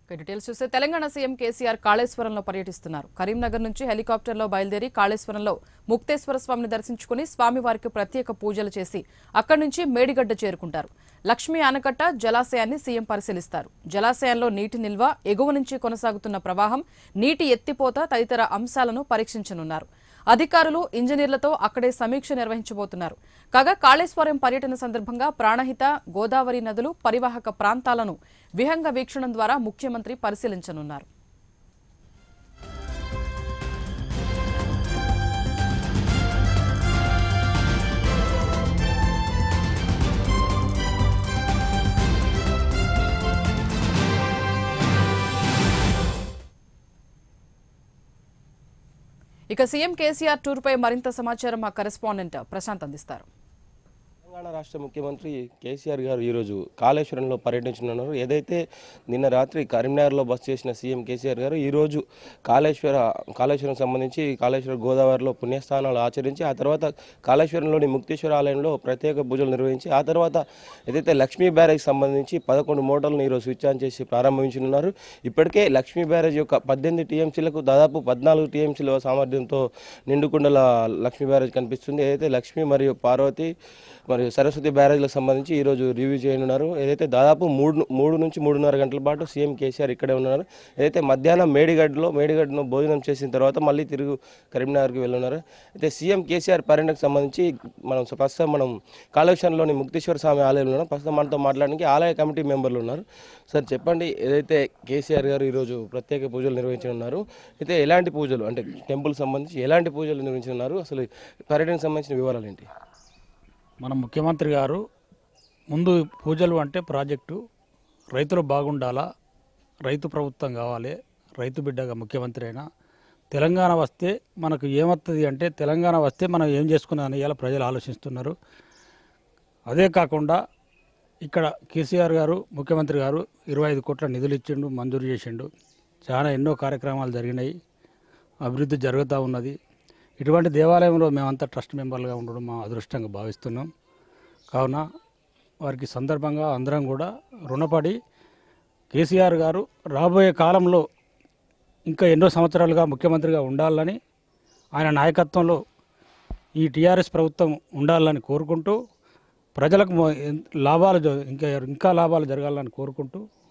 ఇక డీటెయిల్స్ చూస్తే తెలంగాణ సీఎం కేసీఆర్ కాళేశ్వరంలో పర్యటిస్తున్నారు కరీంనగర్ నుంచి హెలికాప్టర్లో బయలుదేరి కాళేశ్వరంలో ముక్తేశ్వర స్వామిని దర్శించుకుని స్వామివారికి ప్రత్యేక పూజలు చేసి అక్కడి నుంచి మేడిగడ్డ చేరుకుంటారు లక్ష్మీ ఆనకట్ట జలాశయాన్ని సీఎం పరిశీలిస్తారు జలాశయంలో నీటి నిల్వ ఎగువ నుంచి కొనసాగుతున్న ప్రవాహం నీటి ఎత్తిపోత తదితర అంశాలను పరీక్షించనున్నారు అధికారులు ఇంజనీర్లతో అక్కడే సమీక్ష నిర్వహించబోతున్నారు కాగా కాళేశ్వరం పర్యటన సందర్భంగా ప్రాణహిత గోదావరి నదులు పరివాహక ప్రాంతాలను విహంగ వీక్షణం ద్వారా ముఖ్యమంత్రి పరిశీలించనున్నారు ఇక సీఎం కేసీఆర్ టూర్పై మరింత సమాచారం మా కరెస్పాండెంట్ ప్రశాంత్ అందిస్తారు తెలంగాణ రాష్ట్ర ముఖ్యమంత్రి కేసీఆర్ గారు ఈరోజు కాళేశ్వరంలో పర్యటించనున్నారు ఏదైతే నిన్న రాత్రి కరీంనగర్లో బస్ చేసిన సీఎం కేసీఆర్ గారు ఈరోజు కాళేశ్వర కాళేశ్వరం సంబంధించి కాళేశ్వర గోదావరిలో పుణ్యస్థానాలు ఆచరించి ఆ తర్వాత కాళేశ్వరంలోని ముక్తేశ్వర ఆలయంలో ప్రత్యేక పూజలు నిర్వహించి ఆ తర్వాత ఏదైతే లక్ష్మీ బ్యారేజ్ సంబంధించి పదకొండు మోటార్లను ఈరోజు స్విచ్ ఆన్ చేసి ప్రారంభించనున్నారు ఇప్పటికే లక్ష్మీ బ్యారేజ్ యొక్క పద్దెనిమిది టీఎంసీలకు దాదాపు పద్నాలుగు టీఎంసీల సామర్థ్యంతో నిండుకుండల లక్ష్మీ బ్యారేజ్ కనిపిస్తుంది ఏదైతే లక్ష్మీ మరియు పార్వతి మరియు సరస్వతి బ్యారేజ్లకు సంబంధించి ఈరోజు రివ్యూ చేయనున్నారు ఏదైతే దాదాపు మూడు మూడు నుంచి మూడున్నర గంటల పాటు సీఎం కేసీఆర్ ఇక్కడే ఉన్నారు ఏదైతే మధ్యాహ్నం మేడిగడ్డలో మేడిగడ్డను భోజనం చేసిన తర్వాత మళ్ళీ తిరుగు కరీంనగర్కి వెళ్ళున్నారు అయితే సీఎం కేసీఆర్ పర్యటనకు సంబంధించి మనం ప్రస్తుతం మనం కాళేశ్వరంలోని ముక్తేశ్వర స్వామి ఆలయంలో ఉన్నాం ప్రస్తుతం మనతో మాట్లాడడానికి ఆలయ కమిటీ మెంబర్లు ఉన్నారు సార్ చెప్పండి ఏదైతే కేసీఆర్ గారు ఈరోజు ప్రత్యేక పూజలు నిర్వహించనున్నారు అయితే ఎలాంటి పూజలు అంటే టెంపుల్ సంబంధించి ఎలాంటి పూజలు నిర్వహించనున్నారు అసలు పర్యటనకు సంబంధించిన వివరాలు ఏంటి మన ముఖ్యమంత్రి గారు ముందు పూజలు అంటే ప్రాజెక్టు రైతులు బాగుండాలా రైతు ప్రభుత్వం కావాలి రైతు బిడ్డగా ముఖ్యమంత్రి అయినా తెలంగాణ వస్తే మనకు ఏమవుతుంది అంటే తెలంగాణ వస్తే మనం ఏం చేసుకున్నామని ఇలా ప్రజలు ఆలోచిస్తున్నారు అదే కాకుండా ఇక్కడ కేసీఆర్ గారు ముఖ్యమంత్రి గారు ఇరవై ఐదు కోట్ల నిధులు ఇచ్చిండు మంజూరు చేసిండు చాలా ఎన్నో కార్యక్రమాలు జరిగినాయి అభివృద్ధి జరుగుతూ ఉన్నది ఇటువంటి దేవాలయంలో మేమంతా ట్రస్ట్ మెంబర్లుగా ఉండడం మా అదృష్టంగా భావిస్తున్నాం కావున వారికి సందర్భంగా అందరం కూడా రుణపడి కేసీఆర్ గారు రాబోయే కాలంలో ఇంకా ఎన్నో సంవత్సరాలుగా ముఖ్యమంత్రిగా ఉండాలని ఆయన నాయకత్వంలో ఈ టీఆర్ఎస్ ప్రభుత్వం ఉండాలని కోరుకుంటూ ప్రజలకు మొ- ఎన్- లాభాలు జ- ఇంకా ఇంకా లాభాలు జరగాలని కోరుకుంటూ